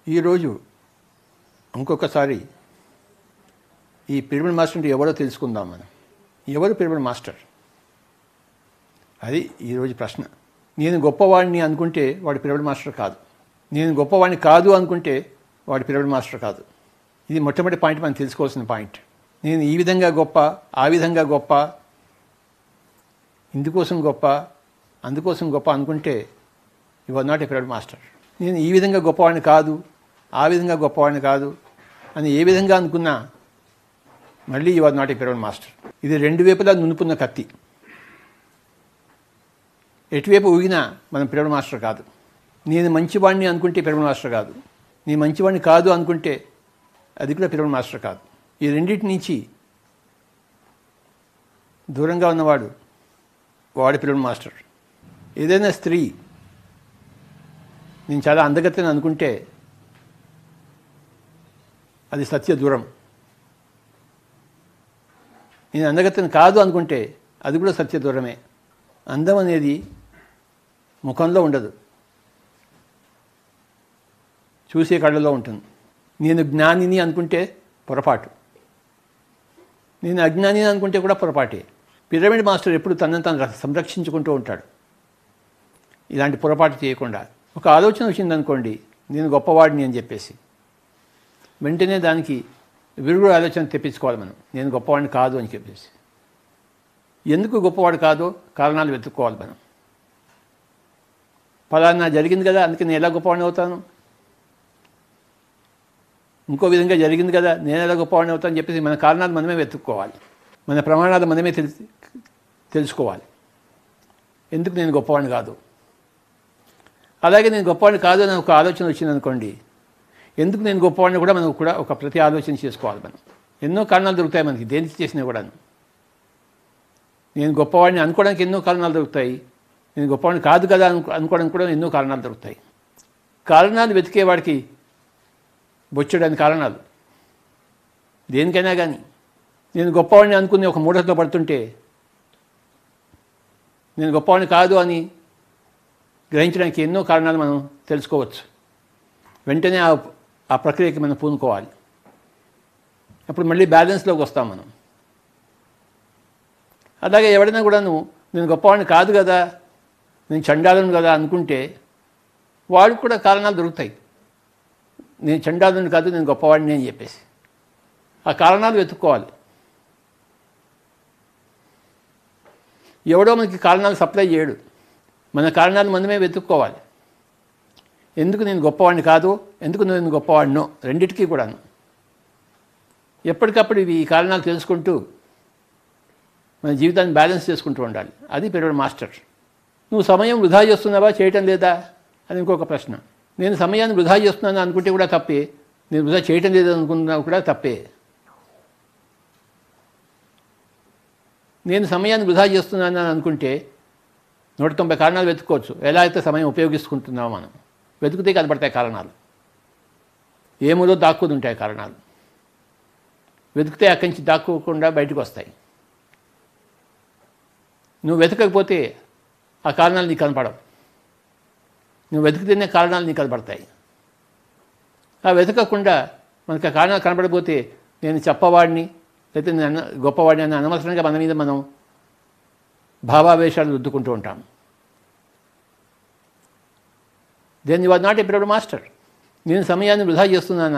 ఈరోజు ఇంకొకసారి ఈ పిరమిడ్ మాస్టర్ అంటే ఎవరో తెలుసుకుందాం మనం ఎవరు పిరమిడ్ మాస్టర్ అది ఈరోజు ప్రశ్న నేను గొప్పవాడిని అనుకుంటే వాడు పిరమిడ్ మాస్టర్ కాదు నేను గొప్పవాడిని కాదు అనుకుంటే వాడు పిరమిడ్ మాస్టర్ కాదు ఇది మొట్టమొదటి పాయింట్ మనం తెలుసుకోవాల్సిన పాయింట్ నేను ఈ విధంగా గొప్ప ఆ విధంగా గొప్ప ఇందుకోసం గొప్ప అందుకోసం గొప్ప అనుకుంటే you are not a pyramid master నేను ఈ విధంగా గొప్పవాడిని కాదు ఆ విధంగా గొప్పవాడిని కాదు అని ఏ విధంగా అనుకున్నా మళ్ళీ you are not a pyramid master ఇది రెండు వైపులా నునుపున్న కత్తి ఎటువైపు ఊగినా మనం పిరమిడ్ మాస్టర్ కాదు నేను మంచివాడిని అనుకుంటే పిరమిడ్ మాస్టర్ కాదు నేను మంచివాడిని కాదు అనుకుంటే అది కూడా పిరమిడ్ మాస్టర్ కాదు ఈ రెండింటి నుంచి దూరంగా ఉన్నవాడు వాడి పిరమిడ్ మాస్టర్ ఏదైనా స్త్రీ నేను చాలా అందగత్తని అనుకుంటే అది సత్య దూరం నేను అందగత్తని కాదు అనుకుంటే అది కూడా సత్య దూరమే అందం అనేది ముఖంలో ఉండదు చూసే కళ్ళలో ఉంటుంది నేను జ్ఞానిని అనుకుంటే పొరపాటు నేను అజ్ఞానిని అనుకుంటే కూడా పొరపాటే పిరమిడ్ మాస్టర్ ఎప్పుడు తనను తను సంరక్షించుకుంటూ ఉంటాడు ఇలాంటి పొరపాటు చేయకుండా ఒక ఆలోచన వచ్చిందనుకోండి నేను గొప్పవాడిని అని చెప్పేసి వెంటనే దానికి విరుగుడు ఆలోచన తెప్పించుకోవాలి మనం నేను గొప్పవాడిని కాదు అని చెప్పేసి ఎందుకు గొప్పవాడు కాదో కారణాలు వెతుక్కోవాలి మనం ఫలానా జరిగింది కదా అందుకే నేను ఎలా గొప్పవాడిని అవుతాను ఇంకో విధంగా జరిగింది కదా నేను ఎలా గొప్పవాడిని అవుతాను చెప్పేసి మన కారణాలు మనమే వెతుక్కోవాలి మన ప్రమాణాలు మనమే తెలుసు తెలుసుకోవాలి ఎందుకు నేను గొప్పవాడిని కాదు అలాగే నేను గొప్పవాడిని కాదు అని ఒక ఆలోచన వచ్చిందనుకోండి ఎందుకు నేను గొప్పవాడిని కూడా మనం కూడా ఒక ప్రతి ఆలోచన చేసుకోవాలి మనం ఎన్నో కారణాలు దొరుకుతాయి మనకి దేనికి చేసినా కూడాను నేను గొప్పవాడిని అనుకోవడానికి ఎన్నో కారణాలు దొరుకుతాయి నేను గొప్పవాడిని కాదు కదా అనుకో అనుకోవడానికి కూడా ఎన్నో కారణాలు దొరుకుతాయి కారణాలు వెతికేవాడికి బొచ్చడానికి కారణాలు దేనికైనా కానీ నేను గొప్పవాడిని అనుకుని ఒక మూఢతో పడుతుంటే నేను గొప్పవాడిని కాదు అని గ్రహించడానికి ఎన్నో కారణాలు మనం తెలుసుకోవచ్చు వెంటనే ఆ ఆ ప్రక్రియకి మనం పూనుకోవాలి అప్పుడు మళ్ళీ బ్యాలెన్స్లోకి వస్తాం మనం అలాగే ఎవడైనా కూడాను నేను గొప్పవాడిని కాదు కదా నేను చండాలను కదా అనుకుంటే వాడికి కూడా కారణాలు దొరుకుతాయి నేను చండాలను కాదు నేను గొప్పవాడిని అని చెప్పేసి ఆ కారణాలు వెతుక్కోవాలి ఎవడో మనకి కారణాలు సప్లై చేయడు మన కారణాలు మనమే వెతుక్కోవాలి ఎందుకు నేను గొప్పవాడిని కాదు ఎందుకు నేను గొప్పవాడినో రెండిటికీ కూడాను ఎప్పటికప్పుడు ఇవి ఈ కారణాలు తెలుసుకుంటూ మన జీవితాన్ని బ్యాలెన్స్ చేసుకుంటూ ఉండాలి అది పిరమిడ్ మాస్టర్ నువ్వు సమయం వృధా చేస్తున్నావా చేయటం లేదా అని ఇంకొక ప్రశ్న నేను సమయాన్ని వృధా చేస్తున్నాను అనుకుంటే కూడా తప్పే నేను వృధా చేయటం లేదు అనుకున్నా కూడా తప్పే నేను సమయాన్ని వృధా చేస్తున్నాను అని అనుకుంటే నూట తొంభై కారణాలు వెతుక్కోవచ్చు ఎలా అయితే సమయం ఉపయోగించుకుంటున్నామో మనం వెతుకుతే కనబడతాయి కారణాలు ఏములో దాక్కుని ఉంటాయి కారణాలు వెతికితే అక్కడి నుంచి దాక్కోకుండా బయటకు వస్తాయి నువ్వు వెతకకపోతే ఆ కారణాలు నీకు కనపడవు నువ్వు వెతికితేనే కారణాలు నీకు కనపడతాయి ఆ వెతకకుండా మనకు ఆ కారణాలు కనపడకపోతే నేను చెప్పవాడిని లేకపోతే నేను అన్న గొప్పవాడిని అని అనవసరంగా మన మీద మనం భావావేశాలు రుద్దుకుంటూ ఉంటాం then you are not a pyramid master నేను సమయాన్ని వృధా చేస్తున్నానా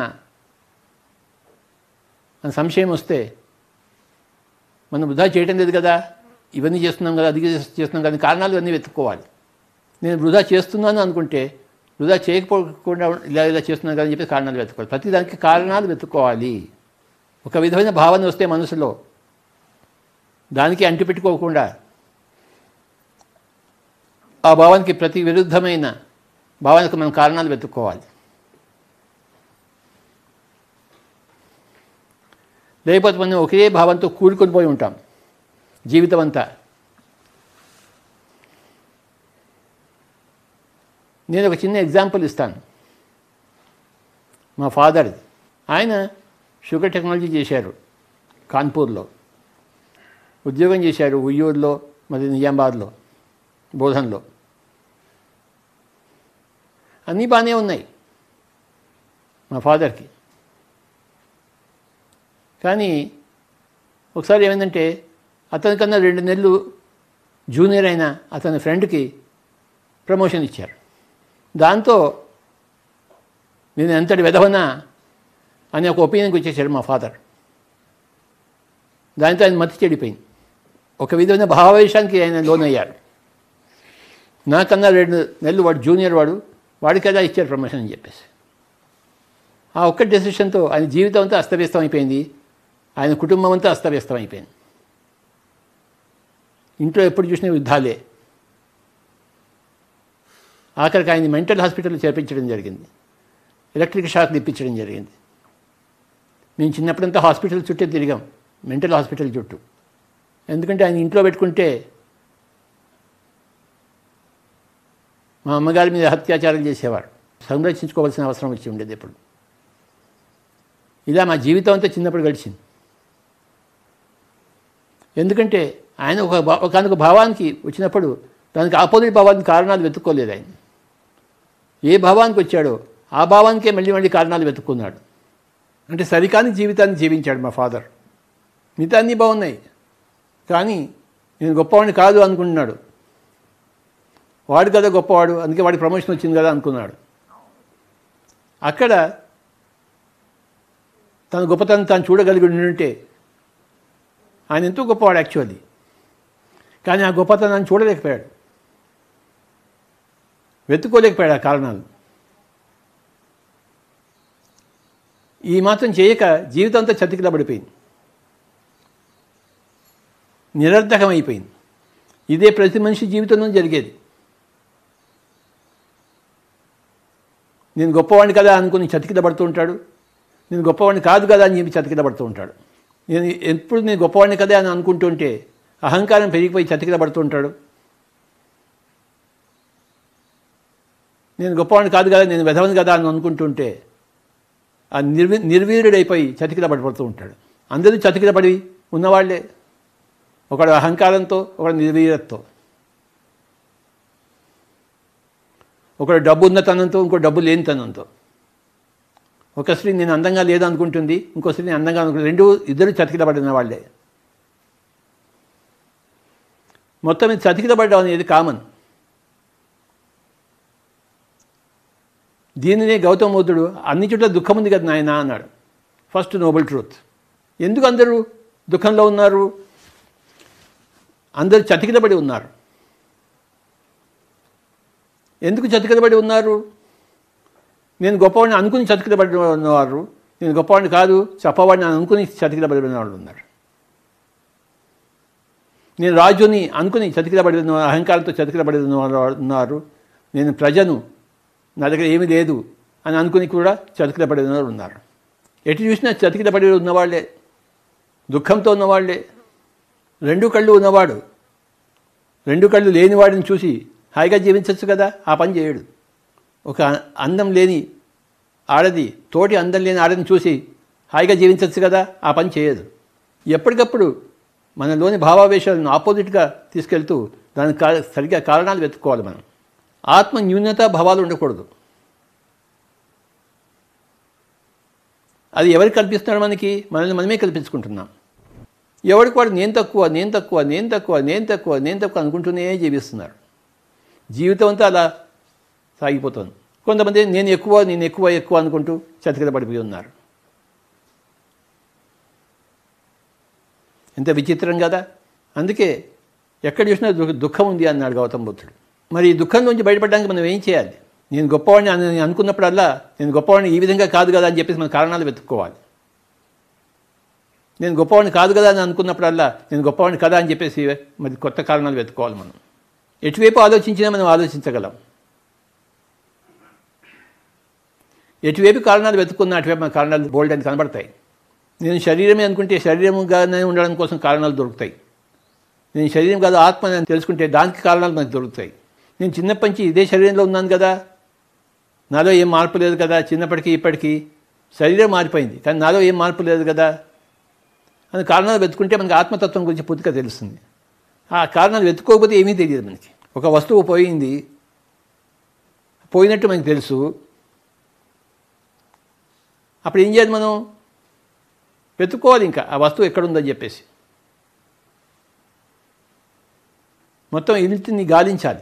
అని సంశయం వస్తే మనం వృధా చేయటం లేదు కదా ఇవన్నీ చేస్తున్నాం కదా అది చేస్తున్నాం కదా కారణాలు ఇవన్నీ వెతుక్కోవాలి నేను వృధా చేస్తున్నాను అనుకుంటే వృధా చేయకపోకుండా ఇలా ఇలా చేస్తున్నాను కదా అని చెప్పి కారణాలు వెతుక్కోవాలి ప్రతి దానికి కారణాలు వెతుక్కోవాలి ఒక విధమైన భావన వస్తే మనసులో దానికి అంటిపెట్టుకోకుండా ఆ భావానికి ప్రతి విరుద్ధమైన భావానికి మనం కారణాలు వెతుక్కోవాలి లేకపోతే మనం ఒకే భావంతో కూడుకొని పోయి ఉంటాం జీవితం అంతా నేను ఒక చిన్న ఎగ్జాంపుల్ ఇస్తాను మా ఫాదర్ ఆయన షుగర్ టెక్నాలజీ చేశారు కాన్పూర్లో ఉద్యోగం చేశారు ఉయ్యూరులో మరి నిజామాబాద్లో బోధన్లో అన్నీ బాగానే ఉన్నాయి మా ఫాదర్కి కానీ ఒకసారి ఏమైందంటే అతని కన్నా రెండు నెలలు జూనియర్ అయిన అతని ఫ్రెండ్కి ప్రమోషన్ ఇచ్చారు దాంతో నేను ఎంతటి వెధవనా అనే ఒక ఒపీనియన్కి వచ్చేసాడు మా ఫాదర్ దాంతో ఆయన మతి చెడిపోయింది ఒక విధమైన భావావేశానికి ఆయన లోనయ్యారు నాకన్నా రెండు నెలలు వాడు జూనియర్ వాడు వాడికి కదా ఇచ్చారు ప్రమోషన్ అని చెప్పేసి ఆ ఒక్క డెసిషన్తో ఆయన జీవితం అంతా అస్తవ్యస్తం అయిపోయింది ఆయన కుటుంబం అంతా అస్తవ్యస్తం అయిపోయింది ఇంట్లో ఎప్పుడు చూసినా యుద్ధాలే ఆఖరికి ఆయన మెంటల్ హాస్పిటల్లో చేర్పించడం జరిగింది ఎలక్ట్రిక్ షాక్లు ఇప్పించడం జరిగింది మేము చిన్నప్పుడంతా హాస్పిటల్ చుట్టే తిరిగాం మెంటల్ హాస్పిటల్ చుట్టూ ఎందుకంటే ఆయన ఇంట్లో పెట్టుకుంటే మా అమ్మగారి మీద అత్యాచారం చేసేవారు సంరక్షించుకోవాల్సిన అవసరం వచ్చి ఉండేది ఎప్పుడు ఇలా మా జీవితం అంతా చిన్నప్పుడు గడిచింది ఎందుకంటే ఆయన ఒక భా- ఒకనొక భావానికి వచ్చినప్పుడు దానికి ఆపోజిట్ భావానికి కారణాలు వెతుక్కోలేదు ఆయన ఏ భావానికి వచ్చాడో ఆ భావానికే మళ్ళీ మళ్ళీ కారణాలు వెతుక్కున్నాడు అంటే సరికాని జీవితాన్ని జీవించాడు మా ఫాదర్ మిగతా అన్నీ బాగున్నాయి కానీ నేను గొప్పవాడిని కాదు అనుకుంటున్నాడు వాడు కదా గొప్పవాడు అందుకే వాడికి ప్రమోషన్ వచ్చింది కదా అనుకున్నాడు అక్కడ తన గొప్పతనం తాను చూడగలిగి ఉంటే ఆయన ఎంతో గొప్పవాడు యాక్చువల్లీ కానీ ఆ గొప్పతనాన్ని చూడలేకపోయాడు వెతుక్కోలేకపోయాడు ఆ కారణాలు ఈ మాత్రం చేయక జీవితం అంతా చతికిల పడిపోయింది నిరర్ధకమైపోయింది ఇదే ప్రతి మనిషి జీవితంలో జరిగేది నేను గొప్పవాడిని కదా అనుకుని చతికిల పడుతూ ఉంటాడు నేను గొప్పవాడిని కాదు కదా అని చెప్పి చతికిల పడుతూ ఉంటాడు నేను ఎప్పుడు నేను గొప్పవాడిని కదా అని అనుకుంటుంటే అహంకారం పెరిగిపోయి చతికిల పడుతూ ఉంటాడు నేను గొప్పవాడిని కాదు కదా నేను వెధవని కదా అని అనుకుంటుంటే ఆ నిర్వి నిర్వీర్యుడైపోయి చతికిల పడిపడుతూ ఉంటాడు అందరూ చతికిల పడి ఉన్నవాళ్లే ఒకడు అహంకారంతో ఒకడు నిర్వీర్యతతో ఒకడు డబ్బు ఉన్నతనంతో ఇంకో డబ్బు లేనితనంతో ఒక స్త్రీ నేను అందంగా లేదు అనుకుంటుంది ఇంకో స్త్రీ నేను అందంగా అనుకుంటుంది రెండు ఇద్దరు చతికిల పడిన వాళ్ళే మొత్తం ఇది చతికిల పడ్డం అనేది కామన్ దీనినే గౌతమ బుద్ధుడు అన్ని చోట్ల దుఃఖం ఉంది కదా నాయన అన్నాడు ఫస్ట్ నోబెల్ ట్రూత్ ఎందుకు అందరూ దుఃఖంలో ఉన్నారు అందరూ చతికిలబడి ఉన్నారు ఎందుకు చతికిలబడి ఉన్నారు నేను గొప్పవాడిని అనుకుని చతికిలబడి ఉన్నవారు నేను గొప్పవాడిని కాదు చెప్పవాడిని అనుకుని చతికిలబడి ఉన్నవాళ్ళు ఉన్నారు నేను రాజుని అనుకుని చతికిలబడి ఉన్న అహంకారంతో చతికిలబడి ఉన్నవారు ఉన్నారు నేను ప్రజను నా దగ్గర ఏమీ లేదు అని అనుకుని కూడా చతికిలబడి ఉన్నవారు ఉన్నారు ఎటు చూసినా చతికిలబడి ఉన్నవాళ్లే దుఃఖంతో ఉన్నవాళ్లే రెండు కళ్ళు ఉన్నవాడు రెండు కళ్ళు లేనివాడిని చూసి హాయిగా జీవించవచ్చు కదా ఆ పని చేయడు ఒక అందం లేని ఆడది తోటి అందం లేని ఆడని చూసి హాయిగా జీవించవచ్చు కదా ఆ పని చేయదు ఎప్పటికప్పుడు మనలోని భావావేశాలను ఆపోజిట్గా తీసుకెళ్తూ దానికి కా సరిగ్గా కారణాలు వెతుక్కోవాలి మనం ఆత్మ న్యూనత భావాలు ఉండకూడదు అది ఎవరికి కల్పిస్తున్నాడు మనకి మనల్ని మనమే కల్పించుకుంటున్నాం ఎవరికి వాడు నేను తక్కువ నేను తక్కువ నేను తక్కువ నేను తక్కువ నేను తక్కువ అనుకుంటూనే జీవిస్తున్నారు జీవితం అంతా అలా సాగిపోతుంది కొంతమంది నేను ఎక్కువ నేను ఎక్కువ ఎక్కువ అనుకుంటూ చతికిల పడిపోయి ఉన్నారు ఎంత విచిత్రం కదా అందుకే ఎక్కడ చూసినా దు- దుఃఖం ఉంది అన్నాడు గౌతమ బుద్ధుడు మరి ఈ దుఃఖం నుంచి బయటపడడానికి మనం ఏం చేయాలి నేను గొప్పవాడిని అని నేను అనుకున్నప్పుడల్లా నేను గొప్పవాడిని ఈ విధంగా కాదు కదా అని చెప్పేసి మన కారణాలు వెతుక్కోవాలి నేను గొప్పవాడిని కాదు కదా అని అనుకున్నప్పుడల్లా నేను గొప్పవాడిని కదా అని చెప్పేసి మరి కొత్త కారణాలు వెతుక్కోవాలి మనం ఎటువైపు ఆలోచించినా మనం ఆలోచించగలం ఎటువైపు కారణాలు వెతుక్కున్నా అటువైపు మన కారణాలు బోల్డ్ అని కనబడతాయి నేను శరీరమే అనుకుంటే శరీరముగానే ఉండడం కోసం కారణాలు దొరుకుతాయి నేను శరీరం కాదు ఆత్మ అని తెలుసుకుంటే దానికి కారణాలు మనకు దొరుకుతాయి నేను చిన్నప్పటి నుంచి ఇదే శరీరంలో ఉన్నాను కదా నాలో ఏం మార్పు లేదు కదా చిన్నప్పటికీ ఇప్పటికీ శరీరం మారిపోయింది కానీ నాలో ఏం మార్పు లేదు కదా అని కారణాలు వెతుకుంటే మనకి ఆత్మతత్వం గురించి పూర్తిగా తెలుస్తుంది ఆ కారణాలు వెతుక్కోకపోతే ఏమీ తెలియదు మనకి ఒక వస్తువు పోయింది పోయినట్టు మనకి తెలుసు అప్పుడు ఏం చేయాలి మనం వెతుక్కోవాలి ఇంకా ఆ వస్తువు ఎక్కడుందని చెప్పేసి మొత్తం ఇంటిని గాలించాలి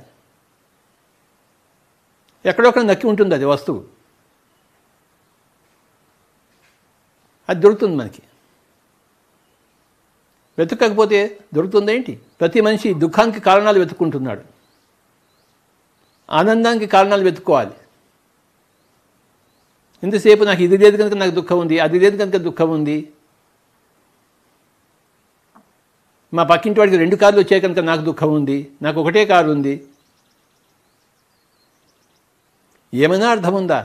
ఎక్కడొక్కడ నక్కి ఉంటుంది అది వస్తువు అది దొరుకుతుంది మనకి వెతకకపోతే దొరుకుతుందేంటి ప్రతి మనిషి దుఃఖానికి కారణాలు వెతుక్కుంటున్నాడు ఆనందానికి కారణాలు వెతుక్కోవాలి ఎంతసేపు నాకు ఇది లేదు కనుక నాకు దుఃఖం ఉంది అది లేదు కనుక దుఃఖం ఉంది మా పక్కింటి వాడికి రెండు కార్లు వచ్చాయి కనుక నాకు దుఃఖం ఉంది నాకు ఒకటే కారు ఉంది ఏమైనా అర్థం ఉందా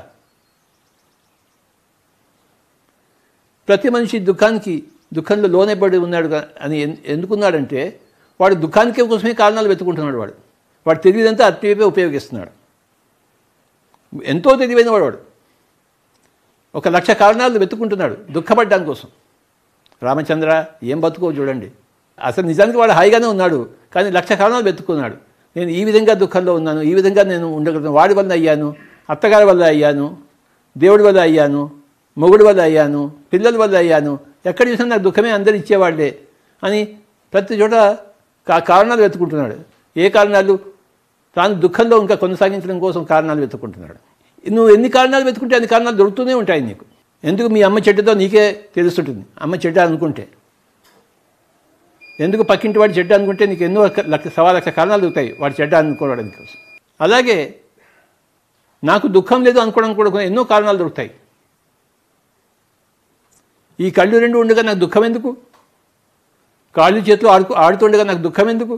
ప్రతి మనిషి దుఃఖానికి దుఃఖంలో లోనెబ్బడి ఉన్నాడు గా- అని ఎన్- ఎందుకున్నాడంటే వాడు దుఃఖానికి కోసమే కారణాలు వెతుకుంటున్నాడు వాడు వాడు తెలివిదంతా అతివైపే ఉపయోగిస్తున్నాడు ఎంతో తెలివైన వాడు వాడు ఒక లక్ష కారణాలు వెతుకుంటున్నాడు దుఃఖపడ్డానికి కోసం రామచంద్ర ఏం బతుకో చూడండి అసలు నిజానికి వాడు హాయిగానే ఉన్నాడు కానీ లక్ష కారణాలు వెతుక్కున్నాడు నేను ఈ విధంగా దుఃఖంలో ఉన్నాను ఈ విధంగా నేను ఉండగలను వాడి వల్ల అయ్యాను అత్తగారి వల్ల అయ్యాను దేవుడి వల్ల అయ్యాను మొగుడి వల్ల అయ్యాను పిల్లల వల్ల అయ్యాను ఎక్కడ చూసినా నాకు దుఃఖమే అందరు ఇచ్చేవాళ్లే అని ప్రతి చోట కా- కారణాలు వెతుకుంటున్నాడు ఏ కారణాలు తాను దుఃఖంలో ఇంకా కొనసాగించడం కోసం కారణాలు వెతుకుంటున్నాడు నువ్వు ఎన్ని కారణాలు వెతుకుంటే అన్ని కారణాలు దొరుకుతూనే ఉంటాయి నీకు ఎందుకు మీ అమ్మ చెట్టుతో నీకే తెలుస్తుంటుంది అమ్మ చెడ్డ అనుకుంటే ఎందుకు పక్కింటి వాడి చెడ్డ అనుకుంటే నీకు ఎన్నో లక్ష- లక్ష సవా లక్ష కారణాలు దొరుకుతాయి వాడి చెడ్డ అనుకోవడానికి కోసం అలాగే నాకు దుఃఖం లేదు అనుకోవడం కూడా కొన్ని ఎన్నో కారణాలు దొరుకుతాయి ఈ కళ్ళు రెండు ఉండగా నాకు దుఃఖం ఎందుకు కాళ్ళు చేతులు ఆడుకు ఆడుతుండగా నాకు దుఃఖం ఎందుకు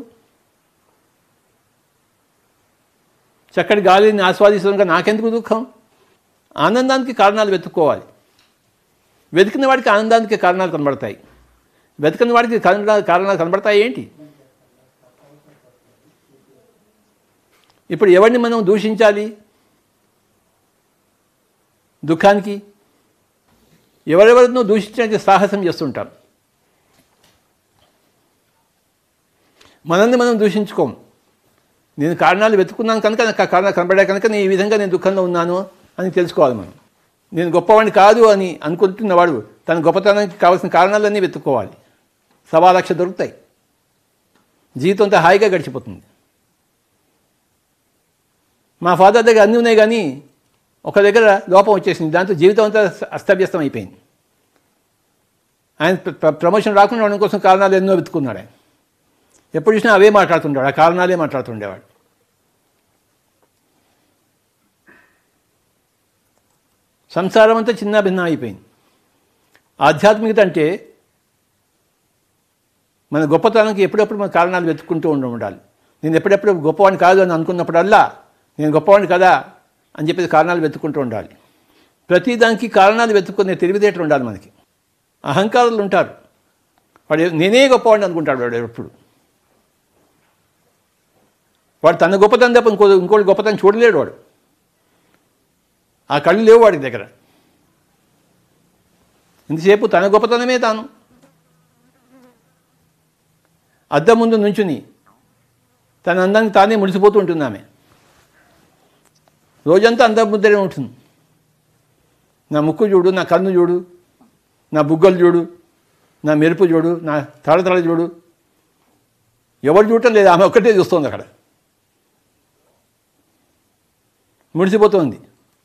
చక్కటి గాలిని ఆస్వాదిస్తుండగా నాకెందుకు దుఃఖం ఆనందానికి కారణాలు వెతుక్కోవాలి వెతికిన వాడికి ఆనందానికి కారణాలు కనబడతాయి వెతకని వాడికి కారణ- కారణాలు కనబడతాయి ఏంటి ఇప్పుడు ఎవరిని మనం దూషించాలి దుఃఖానికి ఎవరెవరినో దూషించడానికి సాహసం చేస్తుంటాం మనల్ని మనం దూషించుకోం నేను కారణాలు వెతుకున్నాను కనుక నాకు ఆ కారణాలు కనబడే కనుక నేను ఈ విధంగా నేను దుఃఖంలో ఉన్నాను అని తెలుసుకోవాలి మనం నేను గొప్పవాడిని కాదు అని అనుకుంటున్నవాడు తన గొప్పతనానికి కావాల్సిన కారణాలన్నీ వెతుక్కోవాలి సవా లక్ష దొరుకుతాయి జీవితం అంతా హాయిగా గడిచిపోతుంది మా ఫాదర్ దగ్గర అన్నీ ఉన్నాయి కానీ ఒక దగ్గర లోపం వచ్చేసింది దాంతో జీవితం అంతా అస్తవ్యస్తం అయిపోయింది ఆయన ప్ర- ప్ర- ప్రమోషన్ రాకుండా ఉండడం కోసం కారణాలు ఎన్నో వెతుకున్నాడు ఆయన ఎప్పుడు చూసినా అవే మాట్లాడుతుంటాడు ఆ కారణాలే మాట్లాడుతుండేవాడు సంసారం అంతా చిన్న భిన్నం అయిపోయింది ఆధ్యాత్మికత అంటే మన గొప్పతనానికి ఎప్పుడప్పుడు మన కారణాలు వెతుక్కుంటూ ఉండ ఉండాలి నేను ఎప్పుడెప్పుడు గొప్పవాడిని కాదు అని అనుకున్నప్పుడల్లా నేను గొప్పవాడిని కదా అని చెప్పేసి కారణాలు వెతుక్కుంటూ ఉండాలి ప్రతి దానికి కారణాలు వెతుక్కునే తెలివితేటలు ఉండాలి మనకి అహంకారులు ఉంటారు వాడు నేనే గొప్పవాడిని అనుకుంటాడు వాడు ఎప్పుడు వాడు తన గొప్పతనం తప్ప ఇంకో ఇంకోటి గొప్పతనం చూడలేడు వాడు ఆ కళ్ళు లేవు వాడి దగ్గర ఇంతసేపు తన గొప్పతనమే తాను అద్దం ముందు నుంచుని తన అందానికి తానే ముడిసిపోతూ ఉంటుంది ఆమె రోజంతా అందం ముద్దరే ఉంటుంది నా ముక్కు చూడు నా కన్ను చూడు నా బుగ్గలు చూడు నా మెరుపు చూడు నా తడతడ చూడు ఎవరు చూడటం లేదు ఆమె ఒక్కటే చూస్తుంది అక్కడ ముడిసిపోతుంది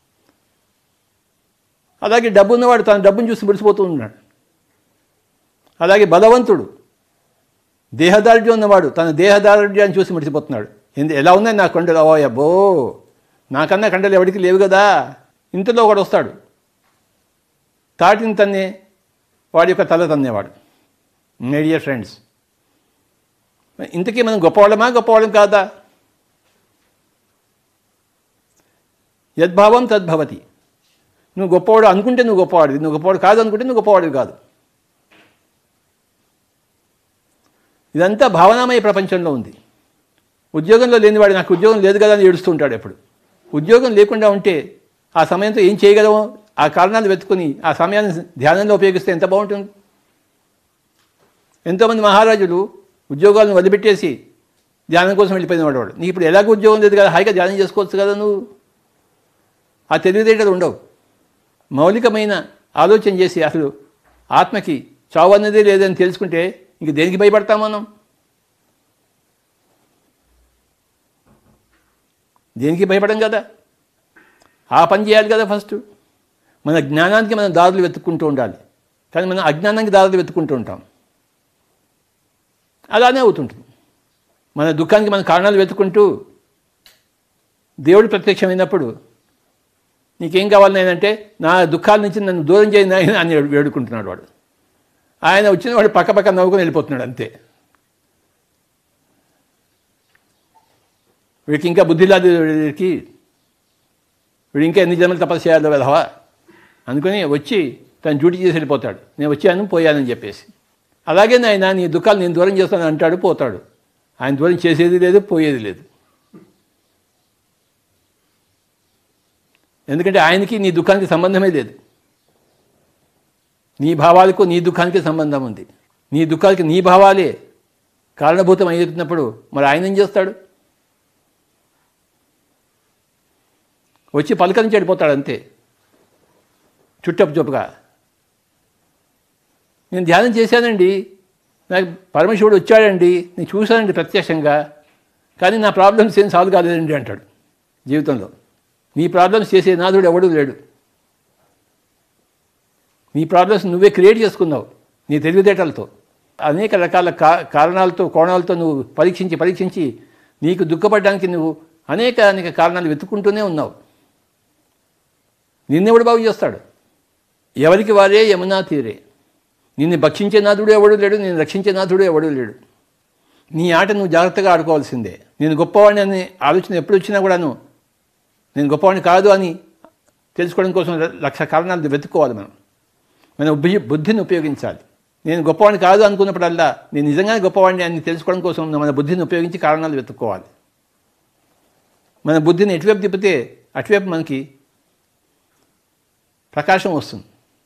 అలాగే డబ్బు ఉన్నవాడు తన డబ్బును చూసి ముడిసిపోతూ ఉన్నాడు అలాగే బలవంతుడు దేహదారుడ్యం ఉన్నవాడు తన దేహదారుడ్యాన్ని చూసి ముడిసిపోతున్నాడు ఎందు ఎలా ఉన్నాయి నా కండలు అవో అబ్బో నాకన్నా కండలు ఎవరికి లేవు కదా ఇంతలో ఒకడు వస్తాడు తాటిని తన్నే వాడి యొక్క తల తన్నేవాడు మేడియర్ ఫ్రెండ్స్ ఇంతకీ మనం గొప్పవాళ్ళమా గొప్పవాళ్ళం కాదా యద్భావం తద్భవతి నువ్వు గొప్పవాడు అనుకుంటే నువ్వు గొప్పవాడివి నువ్వు గొప్పవాడు కాదు అనుకుంటే నువ్వు గొప్పవాడివి కాదు ఇదంతా భావనామయ ప్రపంచంలో ఉంది ఉద్యోగంలో లేనివాడు నాకు ఉద్యోగం లేదు కదా అని ఏడుస్తూ ఉంటాడు ఎప్పుడు ఉద్యోగం లేకుండా ఉంటే ఆ సమయంతో ఏం చేయగలమో ఆ కారణాలు వెతుకుని ఆ సమయాన్ని ధ్యానంలో ఉపయోగిస్తే ఎంత బాగుంటుంది ఎంతోమంది మహారాజులు ఉద్యోగాలను వదిలిపెట్టేసి ధ్యానం కోసం వెళ్ళిపోయిన వాడు వాడు నీకు ఇప్పుడు ఎలాగో ఉద్యోగం లేదు కదా హాయిగా ధ్యానం చేసుకోవచ్చు కదా నువ్వు ఆ తెలివితేటలు ఉండవు మౌలికమైన ఆలోచన చేసి అసలు ఆత్మకి చావు అన్నదే లేదని తెలుసుకుంటే ఇంక దేనికి భయపడతాం మనం దేనికి భయపడం కదా ఆ పని చేయాలి కదా ఫస్ట్ మన జ్ఞానానికి మనం దారులు వెతుక్కుంటూ ఉండాలి కానీ మనం అజ్ఞానానికి దారులు వెతుక్కుంటూ ఉంటాం అలానే అవుతుంటుంది మన దుఃఖానికి మన కారణాలు వెతుక్కుంటూ దేవుడు ప్రత్యక్షమైనప్పుడు నీకేం కావాలి అంటే నా దుఃఖాల నుంచి నన్ను దూరం చేయని ఆయన అని వేడుకుంటున్నాడు వాడు ఆయన వచ్చిన వాడు పక్క పక్క నవ్వుకొని వెళ్ళిపోతున్నాడు అంతే వీడికి ఇంకా బుద్ధి లేదు వీడికి వీడు ఇంకా ఎన్ని జన్మలు తపస్సు చేయాలో వెధవా అనుకుని వచ్చి తను డ్యూటీ చేసి వెళ్ళిపోతాడు నేను వచ్చాను పోయానని చెప్పేసి అలాగే ఆయన నీ దుఃఖాలు నేను దూరం చేస్తాను అంటాడు పోతాడు ఆయన దూరం చేసేది లేదు పోయేది లేదు ఎందుకంటే ఆయనకి నీ దుఃఖానికి సంబంధమే లేదు నీ భావాలకు నీ దుఃఖానికి సంబంధం ఉంది నీ దుఃఖాలకి నీ భావాలే కారణభూతం అయ్తున్నప్పుడు మరి ఆయన ఏం చేస్తాడు వచ్చి పలకరించి వెళ్ళిపోతాడు అంతే చుట్టపు చూపుగా నేను ధ్యానం చేశానండి నాకు పరమశివుడు వచ్చాడండి నేను చూశానండి ప్రత్యక్షంగా కానీ నా ప్రాబ్లమ్స్ ఏం సాల్వ్ కాలేదండి అంటాడు జీవితంలో నీ ప్రాబ్లమ్స్ చేసే నాథుడు ఎవడూ లేడు నీ ప్రాబ్లమ్స్ నువ్వే క్రియేట్ చేసుకున్నావు నీ తెలివితేటలతో అనేక రకాల కా కారణాలతో కోణాలతో నువ్వు పరీక్షించి పరీక్షించి నీకు దుఃఖపడడానికి నువ్వు అనేక అనేక కారణాలు వెతుక్కుంటూనే ఉన్నావు నిన్నెవడు బాగు చేస్తాడు ఎవరికి వారే యమునా తీరే నిన్ను భక్షించే నాథుడు ఎవడు లేడు నేను రక్షించే నాథుడు ఎవడు లేడు నీ ఆట నువ్వు జాగ్రత్తగా ఆడుకోవాల్సిందే నేను గొప్పవాడిని అనే ఆలోచన ఎప్పుడు వచ్చినా కూడాను నేను గొప్పవాడిని కాదు అని తెలుసుకోవడం కోసం లక్ష కారణాలు వెతుక్కోవాలి మనం మన బుద్ధి బుద్ధిని ఉపయోగించాలి నేను గొప్పవాడిని కాదు అనుకున్నప్పుడల్లా నేను నిజంగానే గొప్పవాడిని అని తెలుసుకోవడం కోసం మన బుద్ధిని ఉపయోగించి కారణాలు వెతుక్కోవాలి మన బుద్ధిని ఎటువైపు తిప్పితే అటువైపు మనకి ప్రకాశం వస్తుంది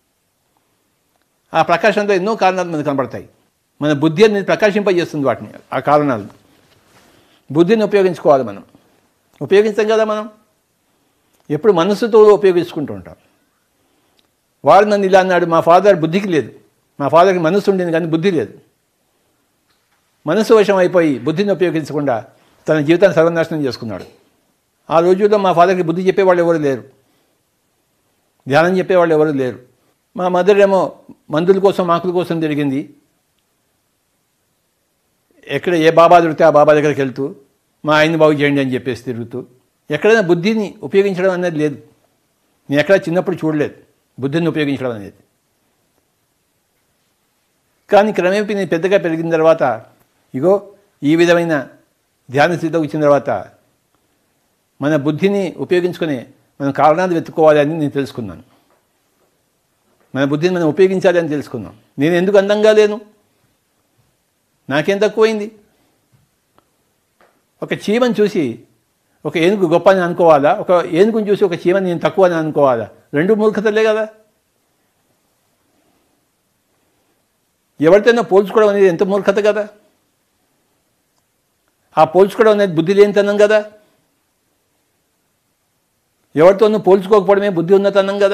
ఆ ప్రకాశంతో ఎన్నో కారణాలు మనకు కనబడతాయి మన బుద్ధి అనేది ప్రకాశింపజేస్తుంది వాటిని ఆ కారణాలు బుద్ధిని ఉపయోగించుకోవాలి మనం ఉపయోగించాం కదా మనం ఎప్పుడు మనస్సుతో ఉపయోగించుకుంటూ ఉంటాం వాడు నన్ను ఇలా అన్నాడు మా ఫాదర్ బుద్ధికి లేదు మా ఫాదర్కి మనస్సు ఉండింది కానీ బుద్ధి లేదు మనస్సు వశం అయిపోయి బుద్ధిని ఉపయోగించకుండా తన జీవితాన్ని సర్వనాశనం చేసుకున్నాడు ఆ రోజుల్లో మా ఫాదర్కి బుద్ధి చెప్పేవాళ్ళు ఎవరు లేరు ధ్యానం చెప్పేవాళ్ళు ఎవరు లేరు మా మదర్ ఏమో మందుల కోసం ఆకుల కోసం తిరిగింది ఎక్కడ ఏ బాబా దొరికితే ఆ బాబా దగ్గరికి వెళ్తూ మా ఆయన్ని బాగు చేయండి అని చెప్పేసి తిరుగుతూ ఎక్కడైనా బుద్ధిని ఉపయోగించడం అనేది లేదు నేను ఎక్కడ చిన్నప్పుడు చూడలేదు బుద్ధిని ఉపయోగించడం అనేది కానీ క్రమేపీ నేను పెద్దగా పెరిగిన తర్వాత ఇగో ఈ విధమైన ధ్యాన స్థితిలోకి వచ్చిన తర్వాత మన బుద్ధిని ఉపయోగించుకొని మనం కారణాలు వెతుక్కోవాలి అని నేను తెలుసుకున్నాను మన బుద్ధిని మనం ఉపయోగించాలి అని తెలుసుకున్నాం నేను ఎందుకు అందంగా లేను నాకేం తక్కువైంది ఒక చీమని చూసి ఒక ఏనుగు గొప్ప అని అనుకోవాలా ఒక ఏనుగుని చూసి ఒక చీమని నేను తక్కువ అని అనుకోవాలా రెండు మూర్ఖతలే కదా ఎవరితోనో పోల్చుకోవడం అనేది ఎంత మూర్ఖత కదా ఆ పోల్చుకోవడం అనేది బుద్ధి లేనితనం కదా ఎవరితోనూ పోల్చుకోకపోవడమే బుద్ధి ఉన్నతనం కదా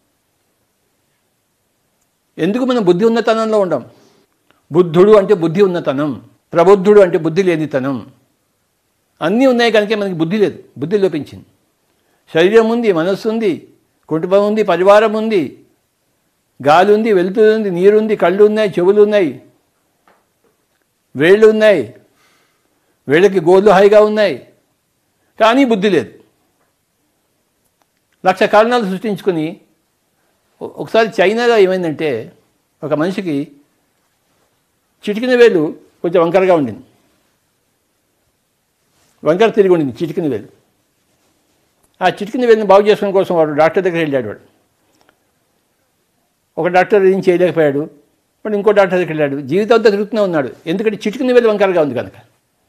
ఎందుకు మనం బుద్ధి ఉన్నతనంలో ఉండం బుద్ధుడు అంటే బుద్ధి ఉన్నతనం ప్రబుద్ధుడు అంటే బుద్ధి లేనితనం అన్నీ ఉన్నాయి కనుక మనకి బుద్ధి లేదు బుద్ధి లోపించింది శరీరం ఉంది మనస్సు ఉంది కుటుంబం ఉంది పరివారం ఉంది గాలి ఉంది వెలుతురు ఉంది నీరుంది కళ్ళు ఉన్నాయి చెవులు ఉన్నాయి వేళ్ళు ఉన్నాయి వేళ్ళకి గోళ్ళు హాయిగా ఉన్నాయి కానీ బుద్ధి లేదు లక్ష కారణాలు సృష్టించుకుని ఒకసారి చైనాలో ఏమైందంటే ఒక మనిషికి చిటికిన వేలు కొంచెం వంకరగా ఉండింది వంకర తిరిగి ఉండింది చిటికిన వేలు ఆ చిటికిన వేలుని బాగు చేసుకోవడం కోసం వాడు డాక్టర్ దగ్గర వెళ్ళాడు వాడు ఒక డాక్టర్ ఏం చేయలేకపోయాడు వాడు ఇంకో డాక్టర్ దగ్గరికి వెళ్ళాడు జీవితంతో తిరుగుతూనే ఉన్నాడు ఎందుకంటే చిటికిన వేలు వంకరగా ఉంది కనుక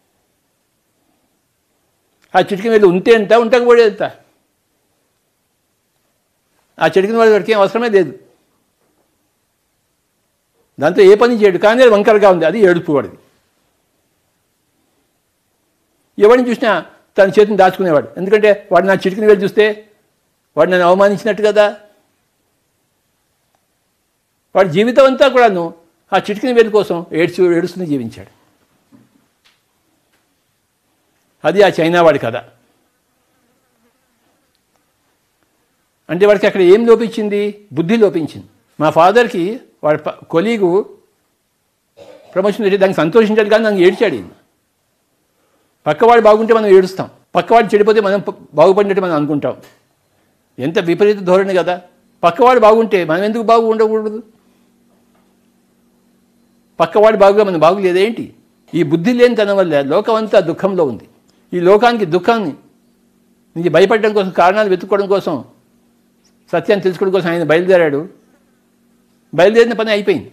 ఆ చిటికిన వేలు ఉంటే ఎంత ఉండకపోతే ఎంత ఆ చిటికిన వేలు వాడికి ఏం అవసరమే లేదు దాంతో ఏ పని చేయడు కానీ అది వంకరగా ఉంది అది ఏడుపు వాడిది ఎవరిని చూసినా తన చేతిని దాచుకునేవాడు ఎందుకంటే వాడు నా చిటికిన వేలు చూస్తే వాడు నన్ను అవమానించినట్టు కదా వాడి జీవితం అంతా కూడాను ఆ చిటికిన వేలు కోసం ఏడ్చు ఏడుస్తూనే జీవించాడు అది ఆ చైనా వాడి కథ అంటే వాడికి అక్కడ ఏం లోపించింది బుద్ధి లోపించింది మా ఫాదర్కి వాడి ప- కొలీగు ప్రమోషన్ వచ్చి దానికి సంతోషించాడు కానీ నన్ను ఏడ్చాడు ఈయన పక్కవాడు బాగుంటే మనం ఏడుస్తాం పక్కవాడు చెడిపోతే మనం ప- బాగుపడినట్టు మనం అనుకుంటాం ఎంత విపరీత ధోరణి కదా పక్కవాడు బాగుంటే మనం ఎందుకు బాగు ఉండకూడదు పక్కవాడు బాగుగా మనం బాగులేదేంటి ఈ బుద్ధి లేని తన వల్ల లోకం అంతా దుఃఖంలో ఉంది ఈ లోకానికి దుఃఖాన్ని నుంచి భయపడడం కోసం కారణాలు వెతుక్కోవడం కోసం సత్యాన్ని తెలుసుకోవడం కోసం ఆయన బయలుదేరాడు బయలుదేరిన పని అయిపోయింది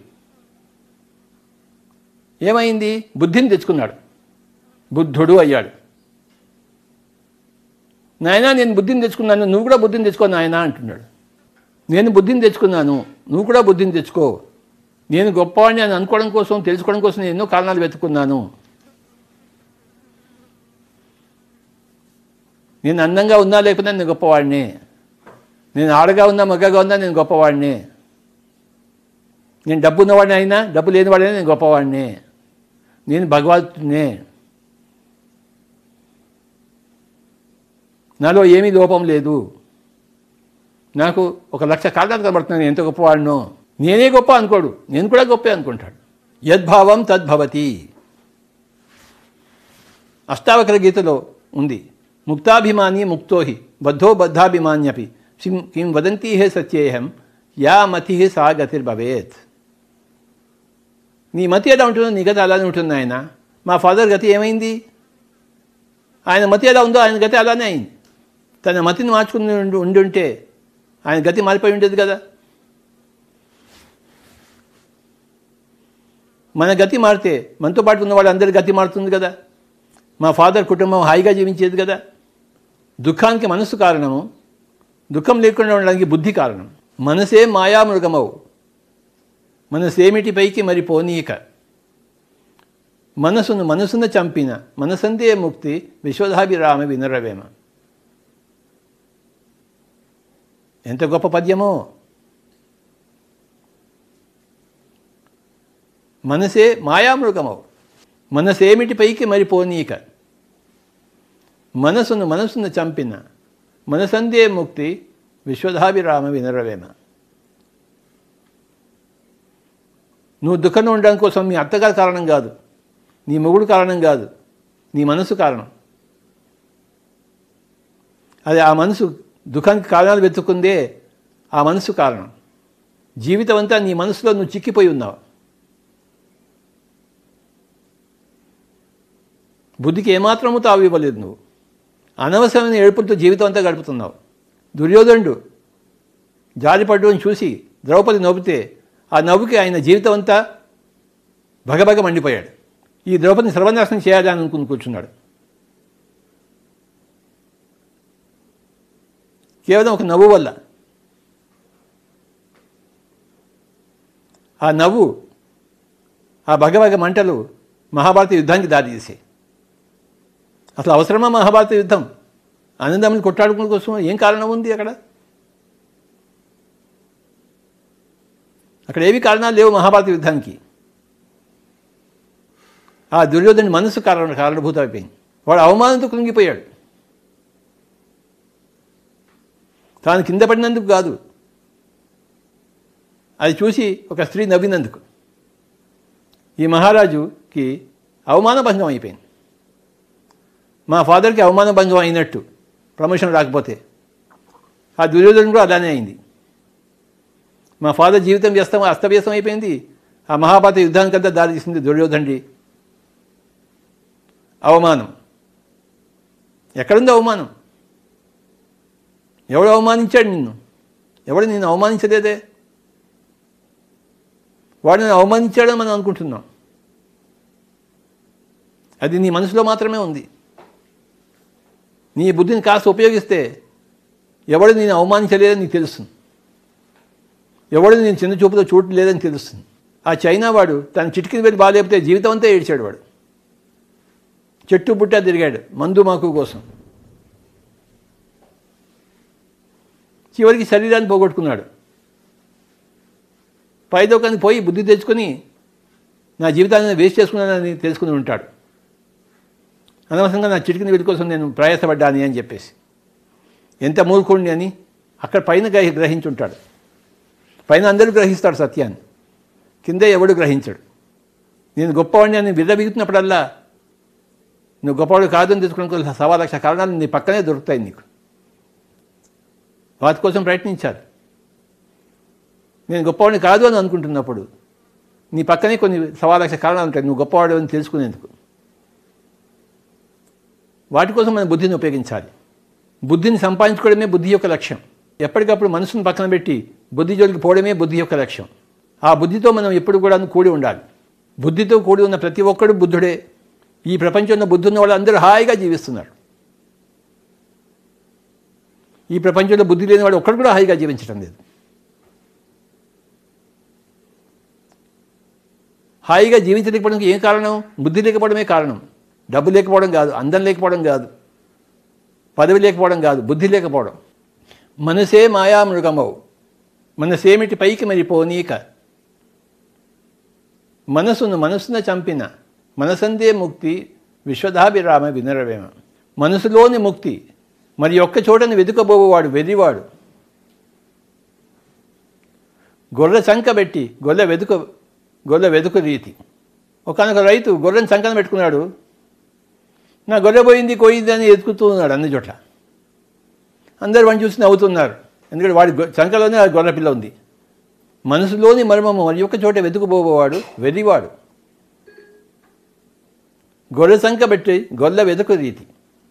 ఏమైంది బుద్ధిని తెచ్చుకున్నాడు బుద్ధుడు అయ్యాడు నాయనా నేను బుద్ధిని తెచ్చుకున్నాను నువ్వు కూడా బుద్ధిని తెచ్చుకో నాయనా అంటున్నాడు నేను బుద్ధిని తెచ్చుకున్నాను నువ్వు కూడా బుద్ధిని తెచ్చుకో నేను గొప్పవాడిని అని అనుకోవడం కోసం తెలుసుకోవడం కోసం నేను ఎన్నో కారణాలు వెతుకున్నాను నేను అందంగా ఉన్నా లేకపోతే నేను గొప్పవాడిని నేను ఆడగా ఉన్నా మగ్గగా ఉన్నా నేను గొప్పవాడిని నేను డబ్బు ఉన్నవాడిని అయినా డబ్బు లేనివాడిని నేను గొప్పవాడిని నేను భగవంతునే నాలో ఏమీ లోపం లేదు నాకు ఒక లక్ష కారణాలు కనబడుతున్నాను ఎంత గొప్పవాడినో నేనే గొప్ప అనుకోడు నేను కూడా గొప్పే అనుకుంటాడు యద్భావం తద్భవతి అష్టావకర గీతలో ఉంది ముక్తాభిమాని ముక్తోహి బద్ధో బద్ధాభిమాన్యపి కిం కిం వదంతి హే సత్యేహం యా మతి సా గతిర్భవేత్ నీ మతి ఎలా ఉంటుందో నీ గతి అలానే ఉంటుంది ఆయన మా ఫాదర్ గతి ఏమైంది ఆయన మతి ఎలా ఉందో ఆయన గతి అలానే అయింది తన మతిని మార్చుకుని ఉండి ఉండి ఉంటే ఆయన గతి మారిపోయి ఉండేది కదా మన గతి మారితే మనతో పాటు ఉన్న వాళ్ళందరి గతి మారుతుంది కదా మా ఫాదర్ కుటుంబం హాయిగా జీవించేది కదా దుఃఖానికి మనస్సు కారణము దుఃఖం లేకుండా ఉండడానికి బుద్ధి కారణం మనసే మాయామృగమవు మనసేమిటి పైకి మరి పోనీయక మనసును మనసును చంపిన మనసందే ముక్తి విశ్వధాభిరామ వినరవేమ ఎంత గొప్ప పద్యమో మనసే మాయామృగమవు మనసేమిటి పైకి మరి పోనీక మనసును మనసును చంపిన మనసందే ముక్తి విశ్వధాభిరామ వినరవేమ నువ్వు దుఃఖంలో ఉండడం కోసం మీ అత్తగారి కారణం కాదు నీ మొగుడు కారణం కాదు నీ మనసు కారణం అది ఆ మనసు దుఃఖానికి కారణాలు వెతుక్కుందే ఆ మనసు కారణం జీవితం అంతా నీ మనసులో నువ్వు చిక్కిపోయి ఉన్నావు బుద్ధికి ఏమాత్రము తావు ఇవ్వలేదు నువ్వు అనవసరమైన ఏడుపులతో జీవితం అంతా గడుపుతున్నావు దుర్యోధనుడు జాలిపడ్డం చూసి ద్రౌపది నవ్వుతే ఆ నవ్వుకి ఆయన జీవితం అంతా భగభగ మండిపోయాడు ఈ ద్రౌపదిని సర్వనాశనం చేయాలని అనుకుని కూర్చున్నాడు కేవలం ఒక నవ్వు వల్ల ఆ నవ్వు ఆ భగభగ మంటలు మహాభారత యుద్ధానికి దారి తీసాయి అసలు అవసరమా మహాభారత యుద్ధం ఆనందమ్మని కొట్టాడుకునే కోసం ఏం కారణం ఉంది అక్కడ అక్కడ ఏవి కారణాలు లేవు మహాభారత యుద్ధానికి ఆ దుర్యోధని మనసు కారణ కారణభూతం అయిపోయింది వాడు అవమానంతో కృంగిపోయాడు తాను కింద పడినందుకు కాదు అది చూసి ఒక స్త్రీ నవ్వినందుకు ఈ మహారాజుకి అవమానభంగం అయిపోయింది మా ఫాదర్కి అవమానభంగం అయినట్టు ప్రమోషన్ రాకపోతే ఆ దుర్యోధన కూడా అలానే అయింది మా ఫాదర్ జీవితం వ్యస్తం అస్తవ్యస్తం అయిపోయింది ఆ మహాభారత యుద్ధానికంతా దారి తీసింది దుర్యోధనుడి అవమానం ఎక్కడుంది అవమానం ఎవడు అవమానించాడు నిన్ను ఎవడు నిన్ను అవమానించలేదే వాడు నేను అవమానించాడని మనం అనుకుంటున్నాం అది నీ మనసులో మాత్రమే ఉంది నీ బుద్ధిని కాస్త ఉపయోగిస్తే ఎవడు నేను అవమానించలేదని నీకు తెలుస్తుంది ఎవడు నేను చిన్న చూపుతో చూడలేదని తెలుస్తుంది ఆ చైనా వాడు తన చిటికిన వెళ్ళి బాగాలేకపోతే జీవితం అంతా ఏడ్చాడు వాడు చెట్టు పుట్టా తిరిగాడు మందు మాకు కోసం చివరికి శరీరాన్ని పోగొట్టుకున్నాడు పైదోకానికి పోయి బుద్ధి తెచ్చుకొని నా జీవితాన్ని వేస్ట్ చేసుకున్నానని తెలుసుకుని ఉంటాడు అనవసరంగా నా చిటికిన వీటి కోసం నేను ప్రయాసపడ్డాని అని చెప్పేసి ఎంత మూర్ఖుడిని అని అక్కడ పైన గ్రహి గ్రహించుంటాడు పైన అందరూ గ్రహిస్తాడు సత్యాన్ని కింద ఎవడు గ్రహించడు నేను గొప్పవాడిని అని విర్రబిగుతున్నప్పుడల్లా నువ్వు గొప్పవాడు కాదని తెలుసుకోవడానికి సవా లక్ష కారణాలు నీ పక్కనే దొరుకుతాయి నీకు వాటి కోసం ప్రయత్నించాలి నేను గొప్పవాడిని కాదు అని అనుకుంటున్నప్పుడు నీ పక్కనే కొన్ని సవా లక్ష కారణాలు ఉంటాయి నువ్వు గొప్పవాడు అని తెలుసుకునేందుకు వాటి కోసం మనం బుద్ధిని ఉపయోగించాలి బుద్ధిని సంపాదించుకోవడమే బుద్ధి యొక్క లక్ష్యం ఎప్పటికప్పుడు మనసును పక్కన పెట్టి బుద్ధి జోలికి పోవడమే బుద్ధి యొక్క లక్ష్యం ఆ బుద్ధితో మనం ఎప్పుడు కూడా కూడి ఉండాలి బుద్ధితో కూడి ఉన్న ప్రతి ఒక్కడు బుద్ధుడే ఈ ప్రపంచంలో బుద్ధి ఉన్న వాళ్ళు అందరూ హాయిగా జీవిస్తున్నారు ఈ ప్రపంచంలో బుద్ధి లేని వాడు ఒక్కడు కూడా హాయిగా జీవించడం లేదు హాయిగా జీవించలేకపోవడానికి ఏం కారణం బుద్ధి లేకపోవడమే కారణం డబ్బు లేకపోవడం కాదు అందం లేకపోవడం కాదు పదవి లేకపోవడం కాదు బుద్ధి లేకపోవడం మనసే మాయా మృగమవు మనసేమిటి పైకి మరి పోనీక మనసును మనసున చంపిన మనసందే ముక్తి విశ్వధాభిరామ వినరవేమ మనసులోని ముక్తి మరి ఒక్క చోటని వెతుకబోవాడు వెర్రివాడు గొర్రె చంకబెట్టి గొర్రె వెతుక గొర్రె వెతుకు రీతి ఒకనొక రైతు గొర్రెని చంకన పెట్టుకున్నాడు నా గొర్రె పోయింది కోయింది అని ఎతుకుతూ ఉన్నాడు అన్ని చోట్ల అందరు వాడిని చూసి నవ్వుతున్నారు ఎందుకంటే వాడి గొ- చంకలోనే ఆ గొర్రె పిల్ల ఉంది మనసులోని మర్మము మరి ఒక్క చోట వెతుకుపోవాడు వెర్రివాడు గొర్రె సంఖ పెట్టి గొర్రె వెతుకు రీతి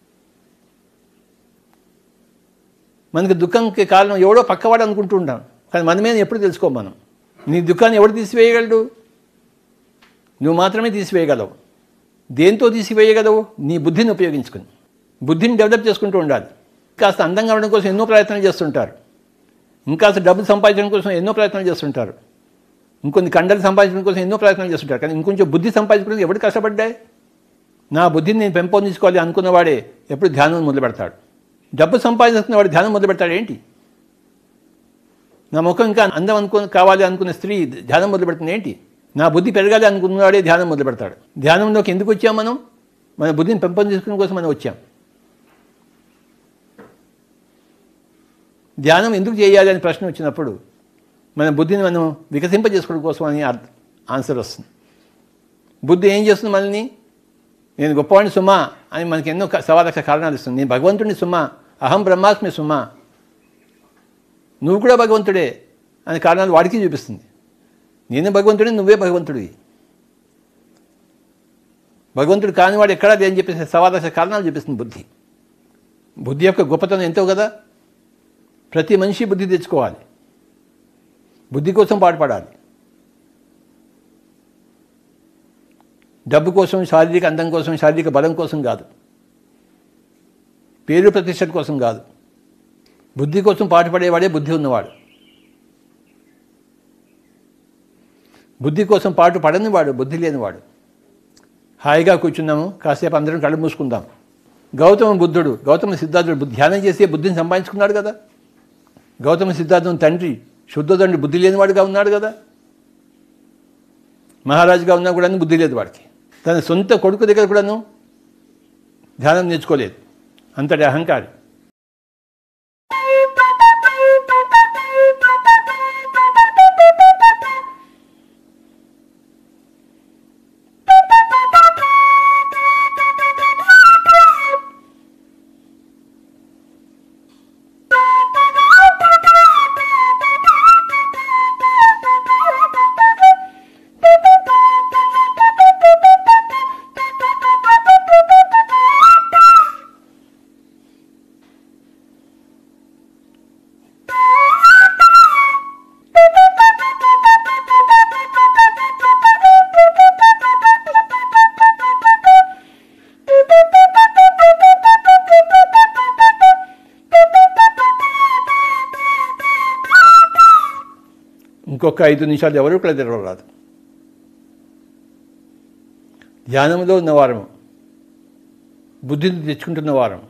మనకి దుఃఖంకి కారణం ఎవడో పక్కవాడు అనుకుంటూ ఉంటాం కానీ మనమే ఎప్పుడు తెలుసుకోం మనం నీ దుఃఖాన్ని ఎవడు తీసివేయగలడు నువ్వు మాత్రమే తీసివేయగలవు దేంతో తీసివేయగలవు నీ బుద్ధిని ఉపయోగించుకుని బుద్ధిని డెవలప్ చేసుకుంటూ ఉండాలి కాస్త అందంగా ఉండడం కోసం ఎన్నో ప్రయత్నాలు చేస్తుంటారు ఇంకాస్త డబ్బు సంపాదించడం కోసం ఎన్నో ప్రయత్నాలు చేస్తుంటారు ఇంకొన్ని కండలు సంపాదించడం కోసం ఎన్నో ప్రయత్నాలు చేస్తుంటారు కానీ ఇంకొంచెం బుద్ధి సంపాదించడానికి ఎవడు కష్టపడ్డాయి నా బుద్ధిని నేను పెంపొందించుకోవాలి అనుకున్నవాడే ఎప్పుడు ధ్యానం మొదలు పెడతాడు డబ్బు సంపాదించుకున్న వాడు ధ్యానం మొదలు పెడతాడు ఏంటి నా ముఖం ఇంకా అందం అనుకో కావాలి అనుకున్న స్త్రీ ధ్యానం మొదలు పెడుతుంది ఏంటి నా బుద్ధి పెరగాలి అనుకున్నవాడే ధ్యానం మొదలు పెడతాడు ధ్యానంలోకి ఎందుకు వచ్చాం మనం మన బుద్ధిని పెంపొందించుకునే కోసం మనం వచ్చాం ధ్యానం ఎందుకు చేయాలి అని ప్రశ్న వచ్చినప్పుడు మన బుద్ధిని మనం వికసింపజేసుకోవడం కోసం అని అర్థ ఆన్సర్ వస్తుంది బుద్ధి ఏం చేస్తుంది మనల్ని నేను గొప్పవాడిని సుమా అని మనకి ఎన్నో క- సవా లక్ష కారణాలు ఇస్తుంది నేను భగవంతుడిని సుమా అహం బ్రహ్మాస్మి సుమా నువ్వు కూడా భగవంతుడే అనే కారణాలు వాడికి చూపిస్తుంది నేను భగవంతుడే నువ్వే భగవంతుడివి భగవంతుడు కానివాడు ఎక్కడా లేదని చెప్పేసి సవా లక్ష కారణాలు చూపిస్తుంది బుద్ధి బుద్ధి యొక్క గొప్పతనం ఎంతో కదా ప్రతి మనిషి బుద్ధి తెచ్చుకోవాలి బుద్ధి కోసం పాటుపడాలి డబ్బు కోసం శారీరక అందం కోసం శారీరక బలం కోసం కాదు పేరు ప్రతిష్టల కోసం కాదు బుద్ధి కోసం పాటుపడేవాడే బుద్ధి ఉన్నవాడు బుద్ధి కోసం పాటు పడనివాడు బుద్ధి లేనివాడు హాయిగా కూర్చున్నాము కాసేపు అందరం కళ్ళు మూసుకుందాం గౌతమ బుద్ధుడు గౌతమ సిద్ధార్థుడు బుద్ధి ధ్యానం చేసి బుద్ధిని సంపాదించుకున్నాడు కదా గౌతమ సిద్ధార్థం తండ్రి శుద్ధ తండ్రి బుద్ధి లేనివాడుగా ఉన్నాడు కదా మహారాజుగా ఉన్నా కూడా బుద్ధి లేదు వాడికి తన సొంత కొడుకు దగ్గర కూడాను ధ్యానం నేర్చుకోలేదు అంతటి అహంకారి ఇంకొక ఐదు నిమిషాలు ఎవరు కూడా తెరవరాదు ధ్యానంలో ఉన్న వారము బుద్ధిని తెచ్చుకుంటున్న వారం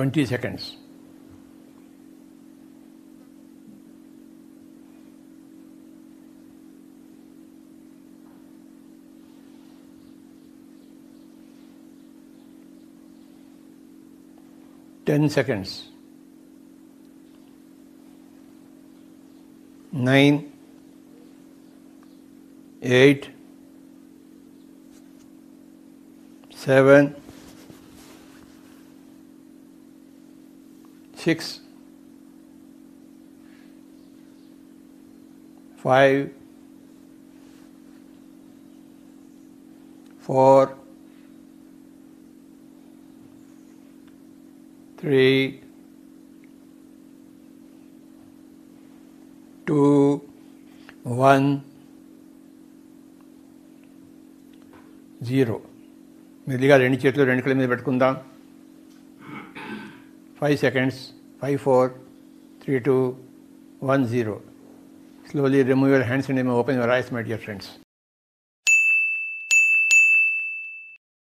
twenty seconds ten seconds nine eight seven six five four three two one zero మెల్లిగా రెండు చేతులు రెండు కళ్ళ మీద పెట్టుకుందాం five seconds five four three two one zero slowly remove your hands and open your eyes my dear friends